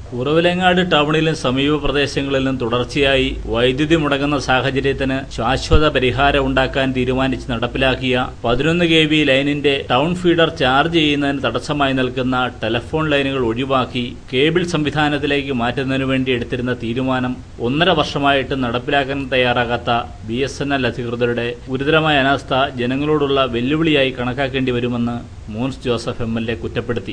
കുറവിലങ്ങാട് ടൗണിലും സമീപ പ്രദേശങ്ങളിലും തുടർച്ചയായി വൈദ്യുതി മുടങ്ങുന്ന സാഹചര്യത്തിന് ശാശ്വത പരിഹാരം ഉണ്ടാക്കാൻ തീരുമാനിച്ച് നടപ്പിലാക്കിയ പതിനൊന്ന് കെ വി ലൈനിന്റെ ടൗൺ ഫീഡർ ചാർജ് ചെയ്യുന്നതിന് തടസ്സമായി നിൽക്കുന്ന ടെലഫോൺ ലൈനുകൾ ഒഴിവാക്കി കേബിൾ സംവിധാനത്തിലേക്ക് മാറ്റുന്നതിനു വേണ്ടി എടുത്തിരുന്ന തീരുമാനം ഒന്നര വർഷമായിട്ട് നടപ്പിലാക്കാൻ തയ്യാറാകാത്ത ബി എസ് എൻ എൽ അധികൃതരുടെ ഗുരുതരമായ അനാസ്ഥ ജനങ്ങളോടുള്ള വെല്ലുവിളിയായി കണക്കാക്കേണ്ടി വരുമെന്ന് Mons Joseph M L A കുറ്റപ്പെടുത്തി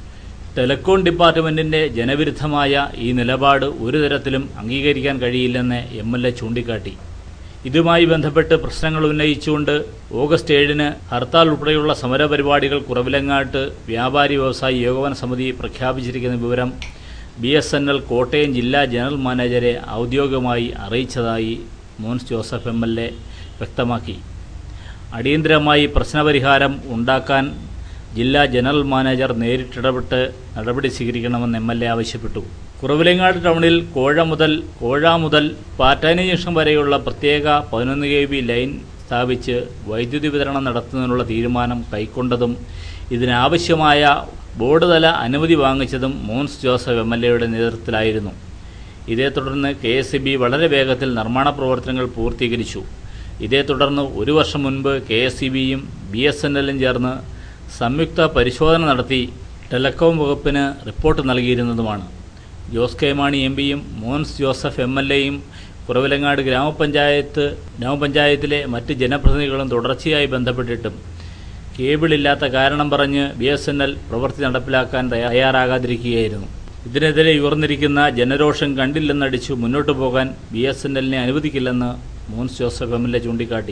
ടെലികോം ഡിപ്പാർട്ട്മെന്റിന്റെ ജനവിരുദ്ധമായ ഈ നിലപാട് ഒരു തരത്തിലും അംഗീകരിക്കാൻ കഴിയില്ലെന്ന് എം എൽ എ ചൂണ്ടിക്കാട്ടി ഇതുമായി ബന്ധപ്പെട്ട് പ്രശ്നങ്ങൾ ഉന്നയിച്ചുകൊണ്ട് ഓഗസ്റ്റ് ഏഴിന് ഹർത്താൽ ഉൾപ്പെടെയുള്ള സമരപരിപാടികൾ കുറവിലങ്ങാട്ട് വ്യാപാരി വ്യവസായി ഏകോപന സമിതി പ്രഖ്യാപിച്ചിരിക്കുന്ന വിവരം B S N L Kottayam ജില്ലാ ജനറൽ മാനേജരെ ഔദ്യോഗികമായി അറിയിച്ചതായി Mons Joseph M L A വ്യക്തമാക്കി അടിയന്തരമായി പ്രശ്നപരിഹാരം ഉണ്ടാക്കാൻ ജില്ലാ ജനറൽ മാനേജർ നേരിട്ടിടപെട്ട് നടപടി സ്വീകരിക്കണമെന്ന് എം എൽ എ ആവശ്യപ്പെട്ടു കുറവിലങ്ങാട് ടൗണിൽ കോഴ മുതൽ കോഴ മുതൽ പാറ്റാനി ജംഗ്ഷൻ വരെയുള്ള പ്രത്യേക പതിനൊന്ന് കെ ബി ലൈൻ സ്ഥാപിച്ച് വൈദ്യുതി വിതരണം നടത്തുന്നതിനുള്ള തീരുമാനം കൈക്കൊണ്ടതും ഇതിനാവശ്യമായ ബോർഡ് തല അനുമതി വാങ്ങിച്ചതും മോൻസ് ജോസഫ് എം എൽ എയുടെ നേതൃത്വത്തിലായിരുന്നു ഇതേ തുടർന്ന് കെ എസ് ബി വളരെ വേഗത്തിൽ നിർമ്മാണ പ്രവർത്തനങ്ങൾ പൂർത്തീകരിച്ചു ഇതേ തുടർന്ന് ഒരു വർഷം മുൻപ് കെ എസ് സി ബിയും ബി എസ് എൻ എല്ലും ചേർന്ന് സംയുക്ത പരിശോധന നടത്തി ടെലകോം വകുപ്പിന് റിപ്പോർട്ട് നൽകിയിരുന്നതുമാണ് ജോസ് കെ മാണി എം പിയും മോൻസ് ജോസഫ് എം എൽ എയും കുറവിലങ്ങാട് ഗ്രാമപഞ്ചായത്ത് ഗ്രാമപഞ്ചായത്തിലെ മറ്റ് ജനപ്രതിനിധികളും തുടർച്ചയായി ബന്ധപ്പെട്ടിട്ടും കേബിളില്ലാത്ത കാരണം പറഞ്ഞ് ബി എസ് എൻ എൽ പ്രവൃത്തി നടപ്പിലാക്കാൻ തയ്യാറാകാതിരിക്കുകയായിരുന്നു ഇതിനെതിരെ ഉയർന്നിരിക്കുന്ന ജനരോഷം കണ്ടില്ലെന്നടിച്ചു മുന്നോട്ടു പോകാൻ ബി എസ് എൻ എല്ലിനെ അനുവദിക്കില്ലെന്ന് Mons Joseph M L A ചൂണ്ടിക്കാട്ടി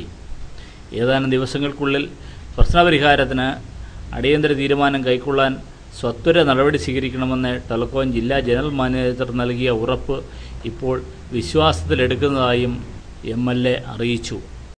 ഏതാനും ദിവസങ്ങൾക്കുള്ളിൽ പ്രശ്നപരിഹാരത്തിന് അടിയന്തര തീരുമാനം കൈക്കൊള്ളാൻ സ്വത്വര നടപടി സ്വീകരിക്കണമെന്ന് ടെലകോം ജില്ലാ ജനറൽ മാനേജർ നൽകിയ ഉറപ്പ് ഇപ്പോൾ വിശ്വാസത്തിലെടുക്കുന്നതായും എം എൽ എ അറിയിച്ചു